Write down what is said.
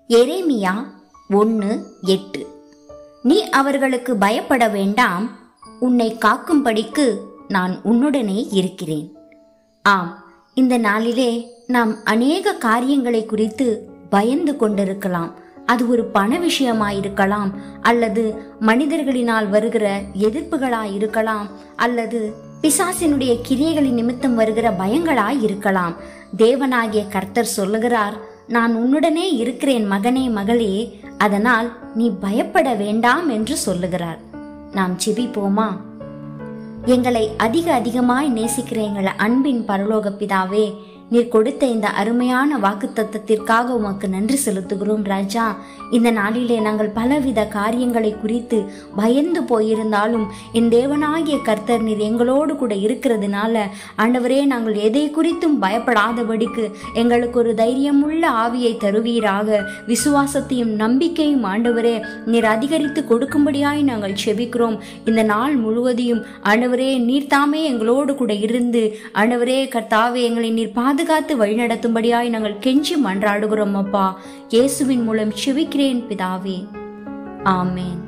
எரேமியா ஒன்று எட்டு நீ அவர்களுக்கு பயப்பட வேண்டாம் உன்னை காக்கும்படிக்கு நான் உன்னுடனே இருக்கிறேன் ஆம் இந்த நாளிலே நாம் அநேக காரியங்களை குறித்து பயந்து கொண்டிருக்கலாம் அது ஒரு பண விஷயமாயிருக்கலாம் அல்லது மனிதர்களினால் வருகிற எதிர்ப்புகளாய் இருக்கலாம் அல்லது பிசாசினுடைய கிரியைகளின் நிமித்தம் வருகிற பயங்களாய் இருக்கலாம் தேவனாகிய கர்த்தர் சொல்லுகிறார் நான் உன்னுடனே இருக்கிறேன் மகனே மகளே அதனால் நீ பயப்பட வேண்டாம் என்று சொல்லுகிறார் நாம் செபிப்போமா எங்களை அதிக அதிகமாய் நேசிக்கிற எங்களை அன்பின் பரலோக பிதாவே நீர் கொடுத்த இந்த அருமையான வாக்கு தத்தத்திற்காக உமக்கு நன்றி செலுத்துகிறோம் ராஜா இந்த நாளிலே நாங்கள் பலவித காரியங்களை குறித்து பயந்து போயிருந்தாலும் என் தேவனாகிய கர்த்தர் நீர் எங்களோடு கூட இருக்கிறதுனால ஆண்டவரே நாங்கள் எதை குறித்தும் பயப்படாதபடிக்கு எங்களுக்கு ஒரு தைரியமுள்ள ஆவியை தருவீராக விசுவாசத்தையும் நம்பிக்கையும் ஆண்டவரே நீர் அதிகரித்து கொடுக்கும்படியாய் நாங்கள் செபிக்கிறோம் இந்த நாள் முழுவதையும் ஆண்டவரே நீர் தாமே எங்களோடு கூட இருந்து ஆண்டவரே கர்த்தாவே எங்களை நீர் பாதுகாத்து வழிநடத்தும்படியாய் நாங்கள் கெஞ்சி மன்றாடுகிறோம் அப்பா இயேசுவின் மூலம் செபிக்கிறேன் பிதாவே ஆமேன்